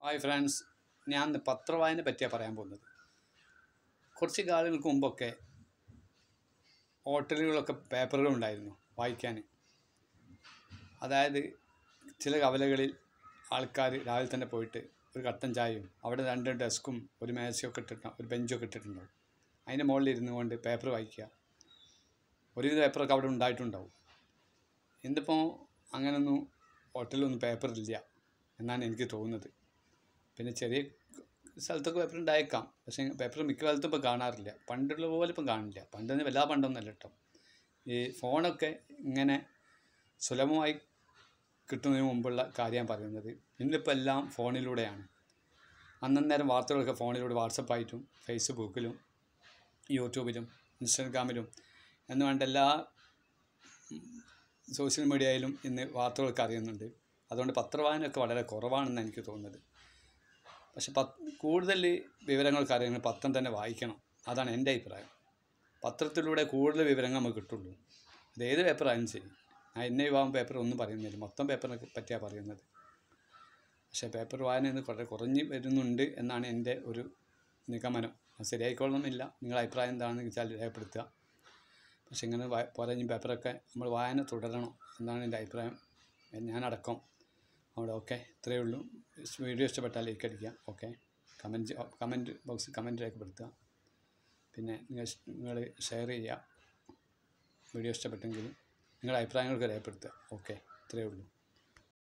hi friends ഞാൻ ഇന്ന് പത്രവായനെ പറ്റിയാണ് പറയാൻ പോകുന്നത് കുറച്ച് കാലങ്ങൾക്ക് മുമ്പൊക്കെ ഹോട്ടലുകളൊക്കെ പേപ്പറുകൾ ഉണ്ടായിരുന്നു വായിക്കാൻ അതായത് ചില കവലകളിൽ ആൾക്കാർ രാവിലെ തന്നെ പോയിട്ട് ഒരു കട്ടൻ ചായയും അവിടെ രണ്ട് ഡെസ്കും ഒരു മേശയൊക്കെ ഇട്ടിട്ട് ഒരു ബെഞ്ചൊക്കെ ഇട്ടിട്ടുണ്ടാവും അതിൻ്റെ മുകളിൽ ഇരുന്നു കൊണ്ട് പേപ്പർ വായിക്കുക ഒരുവിധ പേപ്പറൊക്കെ അവിടെ ഉണ്ടായിട്ടുണ്ടാവും ഇന്നിപ്പോൾ അങ്ങനൊന്നും ഹോട്ടലിലൊന്നും പേപ്പറില്ല എന്നാണ് എനിക്ക് തോന്നുന്നത് പിന്നെ ചെറിയ സ്ഥലത്തൊക്കെ പേപ്പർ ഉണ്ടായേക്കാം പക്ഷേ പേപ്പർ മിക്ക കാലത്തും ഇപ്പോൾ കാണാറില്ല പണ്ടുള്ള പോലെ ഇപ്പം കാണില്ല പണ്ടൊന്നും വല്ലാ പണ്ടൊന്നുമല്ല കേട്ടോ ഈ ഫോണൊക്കെ ഇങ്ങനെ സുലഭമായി കിട്ടുന്നതിന് മുമ്പുള്ള കാര്യം പറയുന്നത് ഇന്നിപ്പോൾ എല്ലാം ഫോണിലൂടെയാണ് അന്നേരം വാർത്തകളൊക്കെ ഫോണിലൂടെ വാട്സപ്പായിട്ടും ഫേസ്ബുക്കിലും യൂട്യൂബിലും ഇൻസ്റ്റാഗ്രാമിലും എന്ന് വേണ്ട എല്ലാ സോഷ്യൽ മീഡിയയിലും ഇന്ന് വാർത്തകളൊക്കെ അറിയുന്നുണ്ട് അതുകൊണ്ട് പത്രവായനയൊക്കെ വളരെ കുറവാണെന്ന് എനിക്ക് തോന്നുന്നത് പക്ഷെ പത് കൂടുതൽ വിവരങ്ങൾക്ക് അറിയുന്നത് പത്രം തന്നെ വായിക്കണം അതാണ് എൻ്റെ അഭിപ്രായം പത്രത്തിലൂടെ കൂടുതൽ വിവരങ്ങൾ നമുക്ക് കിട്ടുള്ളൂ അത് ഏത് പേപ്പറായാലും ശരി ഞാൻ എന്നെ വിഭാഗം പേപ്പർ ഒന്നും പറയുന്നില്ല മൊത്തം പേപ്പറിനെ പറ്റിയാണ് പറയുന്നത് പക്ഷേ പേപ്പർ വായന ഇന്ന് വളരെ കുറഞ്ഞ് വരുന്നുണ്ട് എന്നാണ് എൻ്റെ ഒരു നിഗമനം അത് ശരിയായിക്കൊള്ളണമെന്നില്ല നിങ്ങളുടെ അഭിപ്രായം എന്താണെന്ന് വെച്ചാൽ രേഖപ്പെടുത്തുക പക്ഷെ ഇങ്ങനെ വാ പറഞ്ഞ് പേപ്പറൊക്കെ നമ്മൾ വായന തുടരണം എന്നാണ് എൻ്റെ അഭിപ്രായം ഞാനടക്കം അവിടെ ഓക്കെ ഇത്രയേ ഉള്ളൂ വീഡിയോ ഇഷ്ടപ്പെട്ടാൽ ലൈക്ക് അടിക്കുക ഓക്കെ കമൻറ്റ് കമൻറ്റ് ബോക്സിൽ കമൻറ്റ് രേഖപ്പെടുത്തുക പിന്നെ നിങ്ങൾ നിങ്ങൾ ഷെയർ ചെയ്യുക വീഡിയോ ഇഷ്ടപ്പെട്ടെങ്കിൽ നിങ്ങളുടെ അഭിപ്രായങ്ങളൊക്കെ രേഖപ്പെടുത്തുക ഓക്കെ ഇത്രയേ ഉള്ളൂ